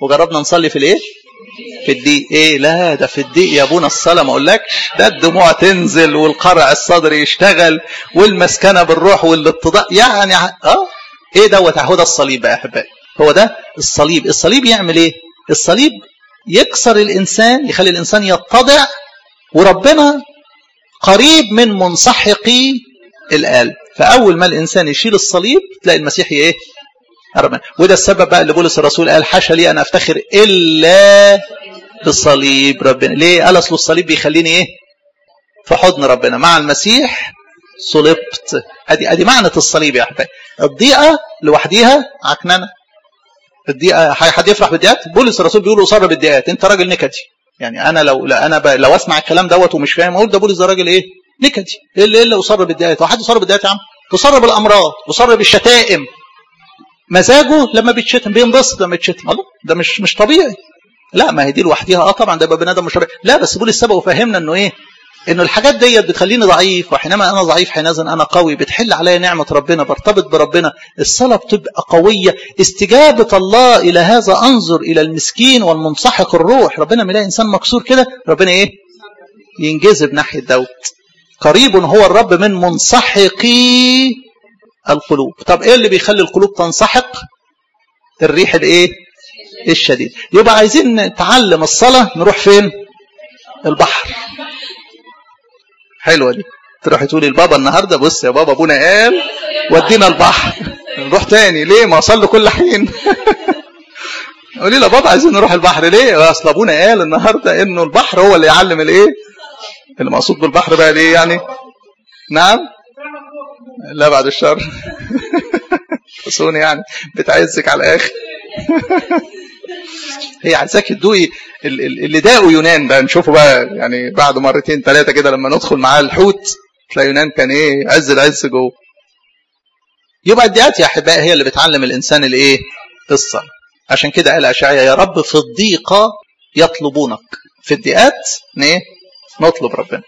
وجربنا نصلي في الايه في الضيق ايه لا ده في الضيق يا ابونا الصلاه ما اقولكش ده الدموع تنزل والقرع الصدري يشتغل والمسكنه بالروح والاتضاء يعني اه ايه دوت هو ده الصليب بقى يا احبائي هو ده الصليب الصليب يعمل ايه الصليب يكسر الانسان يخلي الانسان يتضع وربنا قريب من منسحقي القلب فاول ما الانسان يشيل الصليب تلاقي المسيح ايه وده السبب بقى اللي بولس الرسول قال حاشا لي ان افتخر الا بالصليب ربنا ليه قال اصل الصليب بيخليني ايه في حضن ربنا مع المسيح صلبت ادي ادي معنى الصليب يا احبائي الضيقه لوحديها عكننه الضيقه حد يفرح بالضيقات بولس الرسول بيقول اصر بالضيقات انت راجل نكدي يعني انا لو لا انا ب... لو اسمع الكلام دوت ومش فاهم اقول ده بولس ده راجل ايه نكدي ايه اللي, اللي اصر بالضيقات هو حد يصر بالضيقات يا عم تصر بالامراض تصر بالشتائم مزاجه لما بيتشتم بينبسط لما يتشتم الله ده مش مش طبيعي لا ما هي دي لوحديها اه طبعا ده يبقى بني ادم مش طبيعي لا بس بولس سبق وفهمنا انه ايه انه الحاجات ديت بتخليني ضعيف وحينما انا ضعيف حينئذ انا قوي بتحل عليا نعمه ربنا برتبط بربنا الصلاه بتبقى قويه استجابه الله الى هذا انظر الى المسكين والمنسحق الروح ربنا ملاقي انسان مكسور كده ربنا ايه ينجذب ناحيه دوت قريب هو الرب من منسحقي القلوب طب ايه اللي بيخلي القلوب تنسحق الريح الايه الشديد يبقى عايزين نتعلم الصلاه نروح فين البحر حلوه دي تروحي تقولي لبابا النهارده بص يا بابا ابونا قال ودينا البحر نروح تاني ليه ما اصلي كل حين قولي له بابا عايزين نروح البحر ليه اصل ابونا قال النهارده انه البحر هو اللي يعلم الايه المقصود بالبحر بقى ليه يعني نعم لا بعد الشر حسون يعني بتعزك على الاخر هي عايزاك تدوقي اللي داقوا يونان بقى نشوفه بقى يعني بعد مرتين ثلاثه كده لما ندخل معاه الحوت تلاقي يونان كان ايه عز العز جوه يبقى الديات يا احبائي هي اللي بتعلم الانسان الايه الصلاه عشان كده قال اشعياء يا رب في الضيقه يطلبونك في الضيقات ايه نطلب ربنا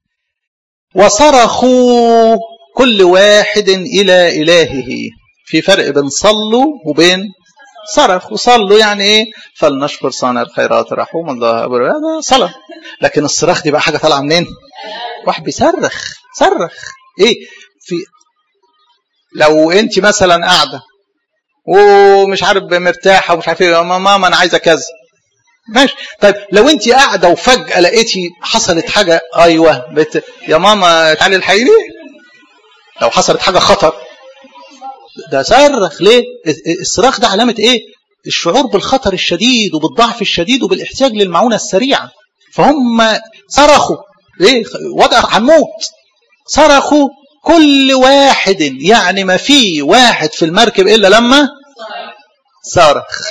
وصرخوا كل واحد الى الهه في فرق بين صلوا وبين صرخ وصلوا يعني ايه فلنشكر صانع الخيرات رحوم الله ابو هذا صلاه لكن الصراخ دي بقى حاجه طالعه منين واحد بيصرخ صرخ ايه في لو انت مثلا قاعده ومش عارف مرتاحه ومش عارف ايه ماما انا عايزه كذا ماشي طيب لو انت قاعده وفجاه لقيتي حصلت حاجه ايوه بت... يا ماما تعالي الحقيني لو حصلت حاجه خطر ده صرخ ليه الصراخ ده علامه ايه الشعور بالخطر الشديد وبالضعف الشديد وبالاحتياج للمعونه السريعه فهم صرخوا ايه وضع هنموت صرخوا كل واحد يعني ما في واحد في المركب الا لما صرخ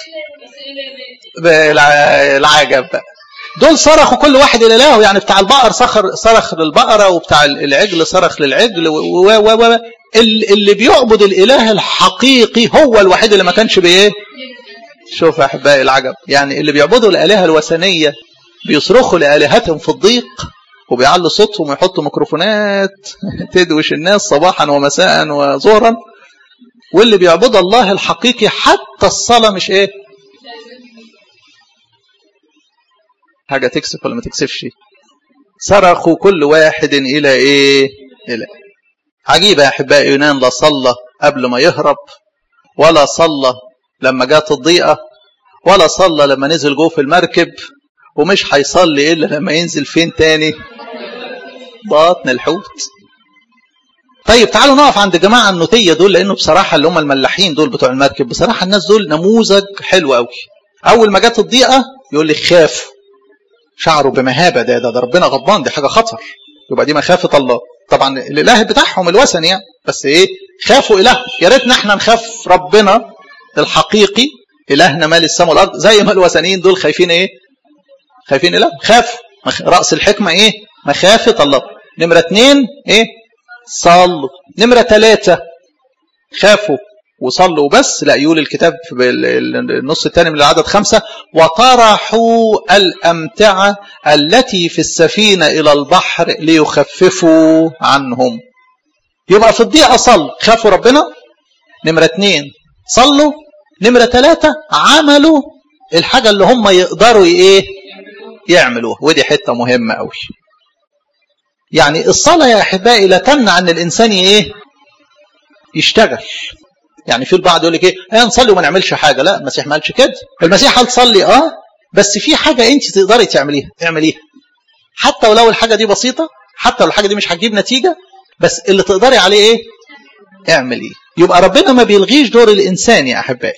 العجب بقى دول صرخوا كل واحد الى له يعني بتاع البقر صخر صرخ للبقره وبتاع العجل صرخ للعجل و و و اللي بيعبد الاله الحقيقي هو الوحيد اللي ما كانش بايه شوف يا احبائي العجب يعني اللي بيعبدوا الالهه الوثنيه بيصرخوا لالهتهم في الضيق وبيعلوا صوتهم ويحطوا ميكروفونات تدوش الناس صباحا ومساء وظهرا واللي بيعبد الله الحقيقي حتى الصلاه مش ايه حاجه تكسف ولا ما تكسفش صرخوا كل واحد الى ايه الى عجيبه يا احبائي يونان لا صلى قبل ما يهرب ولا صلى لما جات الضيقه ولا صلى لما نزل جوه في المركب ومش هيصلي الا لما ينزل فين تاني بطن الحوت طيب تعالوا نقف عند جماعة النوتية دول لأنه بصراحة اللي هم الملاحين دول بتوع المركب بصراحة الناس دول نموذج حلو قوي أول ما جت الضيقة يقول لي خاف شعروا بمهابة ده, ده ده ربنا غضبان دي حاجة خطر يبقى دي مخافة الله طبعا الإله بتاعهم الوثني يعني بس إيه خافوا إله يا ريتنا احنا نخاف ربنا الحقيقي إلهنا مال السماء والأرض زي ما الوثنيين دول خايفين إيه خايفين إله خافوا رأس الحكمة إيه مخافة الله نمرة اتنين إيه صلوا نمرة ثلاثة خافوا وصلوا بس لا يقول الكتاب في النص الثاني من العدد خمسة وطرحوا الأمتعة التي في السفينة إلى البحر ليخففوا عنهم يبقى في الضيقة صلوا خافوا ربنا نمرة اثنين صلوا نمرة ثلاثة عملوا الحاجة اللي هم يقدروا ايه يعملوها ودي حتة مهمة قوي يعني الصلاة يا أحبائي لا تمنع أن الإنسان ايه يشتغل يعني في البعض يقول لك ايه ايه نصلي وما نعملش حاجة لا المسيح ما قالش كده المسيح قال صلي اه بس في حاجة انت تقدري تعمليها اعمليها حتى ولو الحاجة دي بسيطة حتى لو الحاجة دي مش هتجيب نتيجة بس اللي تقدري عليه ايه اعمل ايه يبقى ربنا ما بيلغيش دور الانسان يا احبائي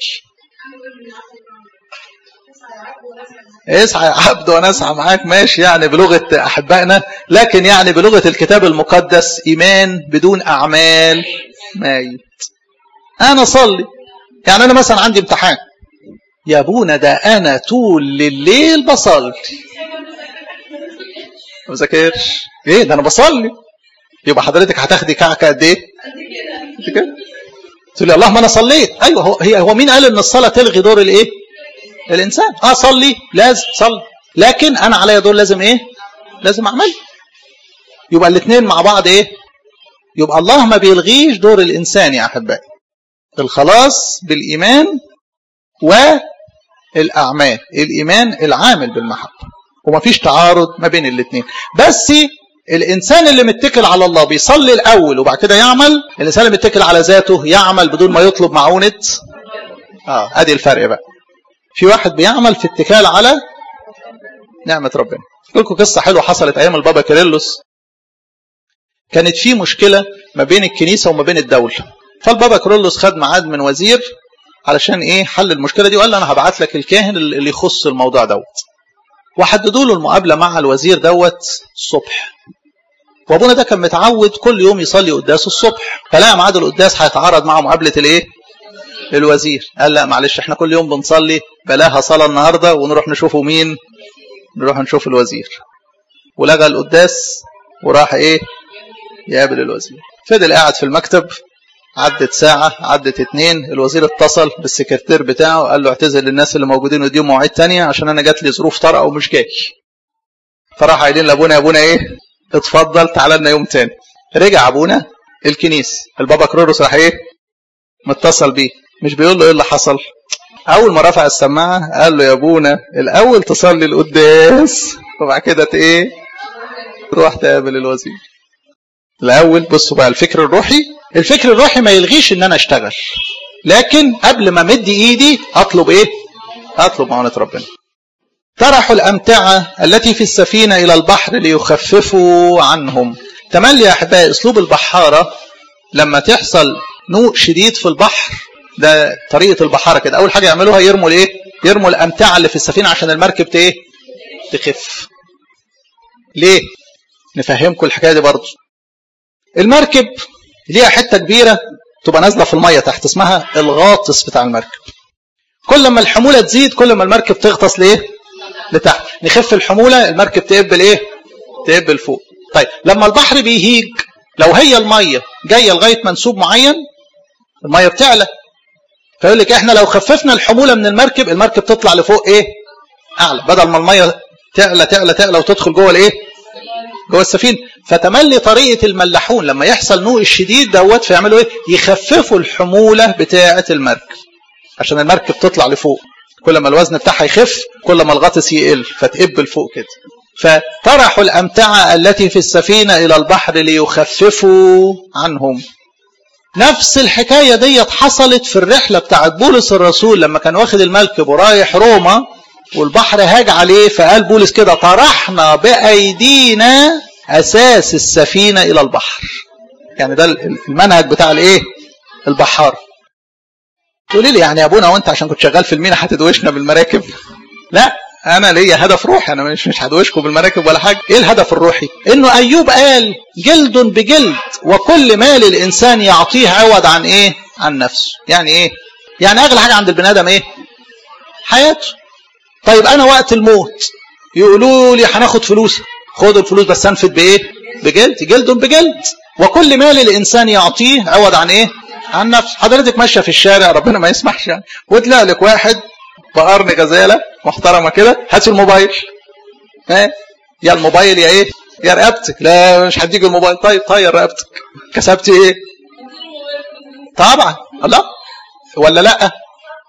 اسعى يا عبد وانا اسعى معاك ماشي يعني بلغه احبائنا لكن يعني بلغه الكتاب المقدس ايمان بدون اعمال ميت انا اصلي يعني انا مثلا عندي امتحان يا ابونا ده انا طول الليل بصلي ما بذاكرش ايه ده انا بصلي يبقى حضرتك هتاخدي كعكه قد ايه قد كده تقول لي اللهم انا صليت ايوه هو هي هو مين قال ان الصلاه تلغي دور الايه الانسان اه صلي لازم صلي لكن انا عليا دور لازم ايه لازم اعمل يبقى الاثنين مع بعض ايه يبقى الله ما بيلغيش دور الانسان يا احبائي الخلاص بالايمان والاعمال الايمان العامل بالمحبه وما فيش تعارض ما بين الاثنين بس الانسان اللي متكل على الله بيصلي الاول وبعد كده يعمل الانسان اللي متكل على ذاته يعمل بدون ما يطلب معونه اه ادي الفرق بقى في واحد بيعمل في اتكال على نعمه ربنا اقول لكم قصه حلوه حصلت ايام البابا كيرلس كانت في مشكله ما بين الكنيسه وما بين الدوله فالبابا كيرلس خد ميعاد من وزير علشان ايه حل المشكله دي وقال له انا هبعت لك الكاهن اللي يخص الموضوع دوت وحددوا له المقابله مع الوزير دوت الصبح وابونا ده كان متعود كل يوم يصلي قداس الصبح فلقى ميعاد القداس هيتعارض مع مقابله الايه الوزير قال لا معلش احنا كل يوم بنصلي بلاها صلاه النهارده ونروح نشوفه مين نروح نشوف الوزير ولغى القداس وراح ايه يقابل الوزير فضل قاعد في المكتب عدت ساعة عدت اتنين الوزير اتصل بالسكرتير بتاعه قال له اعتذر للناس اللي موجودين وديهم مواعيد تانية عشان انا جات لي ظروف طارئة ومش جاي فراح قايلين لابونا يا ابونا ايه اتفضل تعالى لنا يوم تاني رجع ابونا الكنيس البابا كرولوس راح ايه متصل بيه مش بيقول له ايه اللي حصل اول ما رفع السماعه قال له يا ابونا الاول تصلي القداس وبعد كده ايه تروح تقابل الوزير الاول بصوا بقى الفكر الروحي الفكر الروحي ما يلغيش ان انا اشتغل لكن قبل ما مد ايدي اطلب ايه اطلب معونه ربنا طرحوا الامتعه التي في السفينه الى البحر ليخففوا عنهم تملي يا احبائي اسلوب البحاره لما تحصل نوء شديد في البحر ده طريقه البحاره كده اول حاجه يعملوها يرموا الايه يرموا الامتعه اللي في السفينه عشان المركب ايه تخف ليه نفهمكم الحكايه دي برضه المركب ليها حته كبيره تبقى نازله في الميه تحت اسمها الغاطس بتاع المركب كل ما الحموله تزيد كل ما المركب تغطس لايه لتحت نخف الحموله المركب تقبل ايه تقبل فوق طيب لما البحر بيهيج لو هي الميه جايه لغايه منسوب معين الميه بتعلى فيقول لك احنا لو خففنا الحموله من المركب المركب تطلع لفوق ايه اعلى بدل ما الميه تعلى تعلى تعلى وتدخل جوه الايه جوه السفينه فتملي طريقه الملاحون لما يحصل نوء الشديد دوت فيعملوا ايه يخففوا الحموله بتاعه المركب عشان المركب تطلع لفوق كل ما الوزن بتاعها يخف كل ما الغطس يقل فتقب لفوق كده فطرحوا الامتعه التي في السفينه الى البحر ليخففوا عنهم نفس الحكايه ديت حصلت في الرحله بتاعت بولس الرسول لما كان واخد المركب ورايح روما والبحر هاج عليه فقال بولس كده طرحنا بايدينا اساس السفينه الى البحر يعني ده المنهج بتاع الايه البحار تقولي لي يعني يا ابونا وانت عشان كنت شغال في المينا هتدوشنا بالمراكب لا انا ليا هدف روحي انا مش مش هدوشكم بالمراكب ولا حاجه ايه الهدف الروحي انه ايوب قال جلد بجلد وكل ما للانسان يعطيه عوض عن ايه عن نفسه يعني ايه يعني اغلى حاجه عند البني ادم ايه حياته طيب انا وقت الموت يقولوا لي هناخد فلوسي خد الفلوس بس انفد بايه بجلد جلد بجلد وكل ما للانسان يعطيه عوض عن ايه عن نفسه حضرتك ماشيه في الشارع ربنا ما يسمحش يعني وتلاقي لك واحد بقرن غزاله محترمه كده هات الموبايل ها يا الموبايل يا ايه يا رقبتك لا مش هديك الموبايل طيب طير رقبتك كسبت ايه طبعا لا ولا لا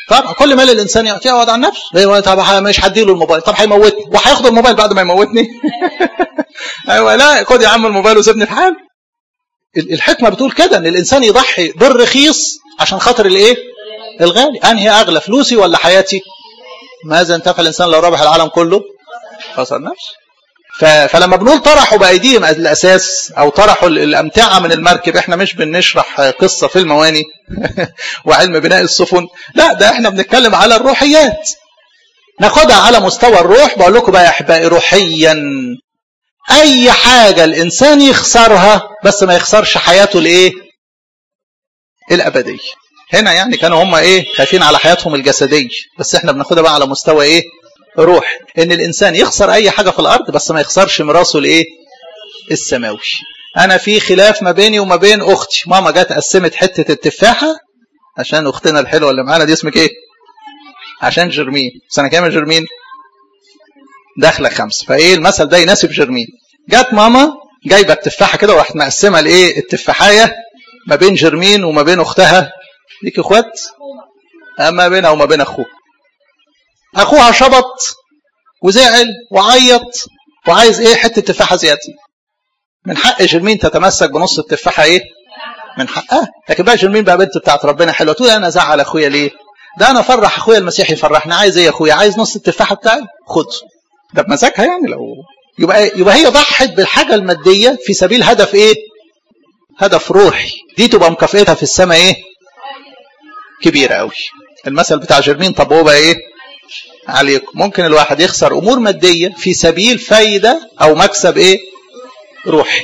طبعا كل مال الانسان يعطيه يقعد عن نفسه ايوه طب مش هديله الموبايل طب هيموتني وهياخد الموبايل بعد ما يموتني ايوه لا خد يا عم الموبايل وسيبني في حالي الحكمه بتقول كده ان الانسان يضحي بالرخيص عشان خاطر الايه الغالي انهي اغلى فلوسي ولا حياتي ماذا انتفع الانسان لو ربح العالم كله خسر نفسه فلما بنقول طرحوا بايديهم الاساس او طرحوا الامتعه من المركب احنا مش بنشرح قصه في المواني وعلم بناء السفن لا ده احنا بنتكلم على الروحيات ناخدها على مستوى الروح بقول لكم بقى يا احبائي روحيا اي حاجه الانسان يخسرها بس ما يخسرش حياته الايه الابديه هنا يعني كانوا هم ايه خايفين على حياتهم الجسديه بس احنا بناخدها بقى على مستوى ايه روح ان الانسان يخسر اي حاجه في الارض بس ما يخسرش ميراثه الايه السماوي انا في خلاف ما بيني وما بين اختي ماما جت قسمت حته التفاحه عشان اختنا الحلوه اللي معانا دي اسمك ايه عشان جرمين سنه كام يا جرمين داخله خمسه فايه المثل ده يناسب جرمين جت ماما جايبه التفاحه كده وراحت مقسمه الايه التفاحيه ما بين جرمين وما بين اختها ليك اخوات اما بينها وما بين اخوه اخوها شبط وزعل وعيط وعايز ايه حته تفاحه زياده من حق جرمين تتمسك بنص التفاحه ايه من حقها لكن بقى جرمين بقى بنت بتاعت ربنا حلوه تقول انا ازعل اخويا ليه ده انا افرح اخويا المسيحي يفرحني عايز ايه يا اخويا عايز نص التفاحه بتاعي خد ده بمزاجها يعني لو يبقى يبقى هي ضحت بالحاجه الماديه في سبيل هدف ايه هدف روحي دي تبقى مكافئتها في السماء ايه كبيره قوي المثل بتاع جرمين طب هو بقى ايه عليكم ممكن الواحد يخسر امور ماديه في سبيل فايده او مكسب ايه روحي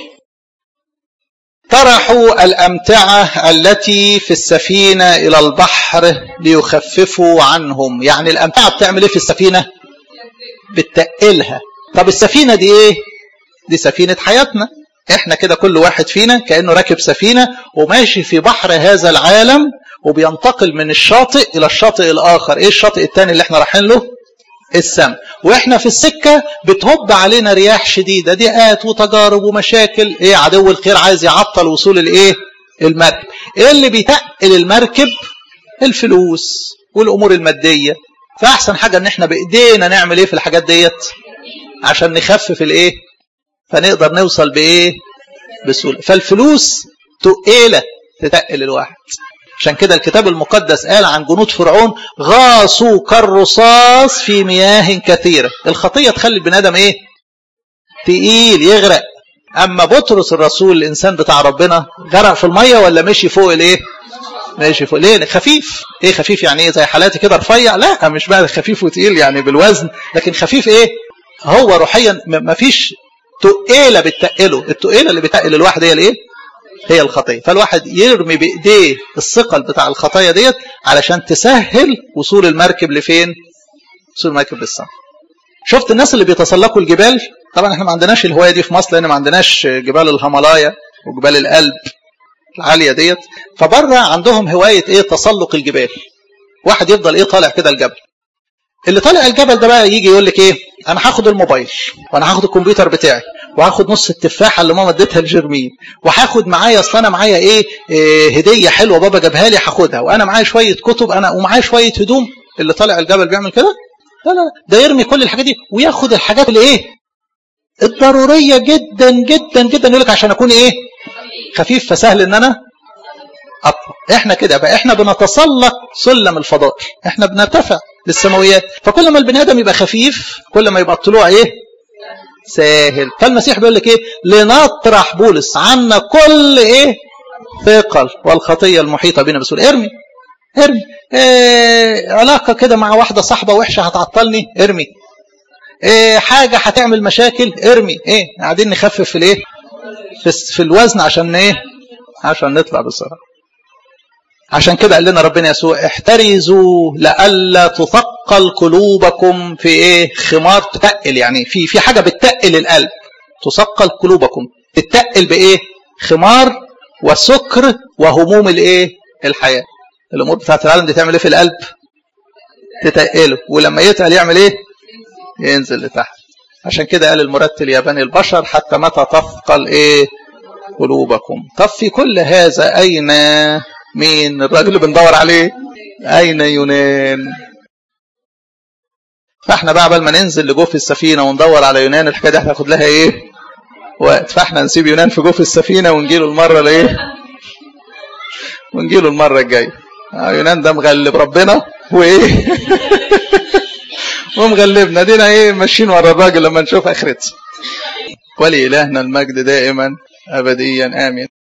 طرحوا الامتعه التي في السفينه الى البحر ليخففوا عنهم يعني الامتعه بتعمل ايه في السفينه بتقلها طب السفينه دي ايه دي سفينه حياتنا احنا كده كل واحد فينا كانه راكب سفينه وماشي في بحر هذا العالم وبينتقل من الشاطئ الى الشاطئ الاخر ايه الشاطئ الثاني اللي احنا رايحين له السماء واحنا في السكه بتهب علينا رياح شديده ضيقات وتجارب ومشاكل ايه عدو الخير عايز يعطل وصول الايه المركب ايه اللي بيتقل المركب الفلوس والامور الماديه فاحسن حاجه ان احنا بايدينا نعمل ايه في الحاجات ديت عشان نخفف الايه فنقدر نوصل بايه بسهوله فالفلوس تقيله تتقل الواحد عشان كده الكتاب المقدس قال عن جنود فرعون غاصوا كالرصاص في مياه كثيرة الخطية تخلي البني آدم ايه تقيل يغرق اما بطرس الرسول الانسان بتاع ربنا غرق في المية ولا مشي فوق الايه ماشي فوق ليه خفيف ايه خفيف يعني ايه زي حالاتي كده رفيع لا مش بقى خفيف وتقيل يعني بالوزن لكن خفيف ايه هو روحيا مفيش تقيلة بتقله التقيلة اللي بتقل الواحد هي الايه هي الخطية فالواحد يرمي بإيديه الثقل بتاع الخطايا ديت علشان تسهل وصول المركب لفين وصول المركب للسماء شفت الناس اللي بيتسلقوا الجبال طبعا احنا ما عندناش الهواية دي في مصر لان ما عندناش جبال الهيمالايا وجبال القلب العالية ديت فبره عندهم هواية ايه تسلق الجبال واحد يفضل ايه طالع كده الجبل اللي طالع الجبل ده بقى يجي يقول لك ايه انا هاخد الموبايل وانا هاخد الكمبيوتر بتاعي وهاخد نص التفاحه اللي ماما اديتها لجرمين وهاخد معايا اصل انا معايا ايه, إيه هديه حلوه بابا جابها لي هاخدها وانا معايا شويه كتب انا ومعايا شويه هدوم اللي طالع الجبل بيعمل كده لا لا ده يرمي كل الحاجات دي وياخد الحاجات اللي ايه الضروريه جدا جدا جدا يقول لك عشان اكون ايه خفيف فسهل ان انا اطلع احنا كده بقى احنا بنتسلق سلم الفضائل احنا بنرتفع للسماويات فكل ما البني ادم يبقى خفيف كل ما يبقى الطلوع ايه ساهل فالمسيح بيقول لك ايه لنطرح بولس عنا كل ايه ثقل والخطيه المحيطه بنا بسهوله ارمي ارمي إيه علاقه كده مع واحده صاحبه وحشه هتعطلني ارمي إيه حاجه هتعمل مشاكل ارمي ايه قاعدين نخفف في الايه في, في الوزن عشان ايه عشان نطلع بسرعه عشان كده قال لنا ربنا يسوع احترزوا لئلا تثقل قلوبكم في ايه خمار تتقل يعني في في حاجه بتتقل القلب تثقل قلوبكم تتقل بايه خمار وسكر وهموم الايه الحياه الامور بتاعت العالم دي تعمل ايه في القلب تتقله ولما يتقل يعمل ايه ينزل لتحت عشان كده قال المرتل يا بني البشر حتى متى تثقل ايه قلوبكم طب في كل هذا اين مين الراجل اللي بندور عليه أين يونان فاحنا بقى قبل ما ننزل لجوف السفينة وندور على يونان الحكاية دي هتاخد لها ايه وقت فاحنا نسيب يونان في جوف السفينة ونجيله المرة الايه ونجيله المرة الجاية آه يونان ده مغلب ربنا وايه ومغلبنا دينا ايه ماشيين ورا الراجل لما نشوف اخرته ولإلهنا المجد دائما أبديا آمين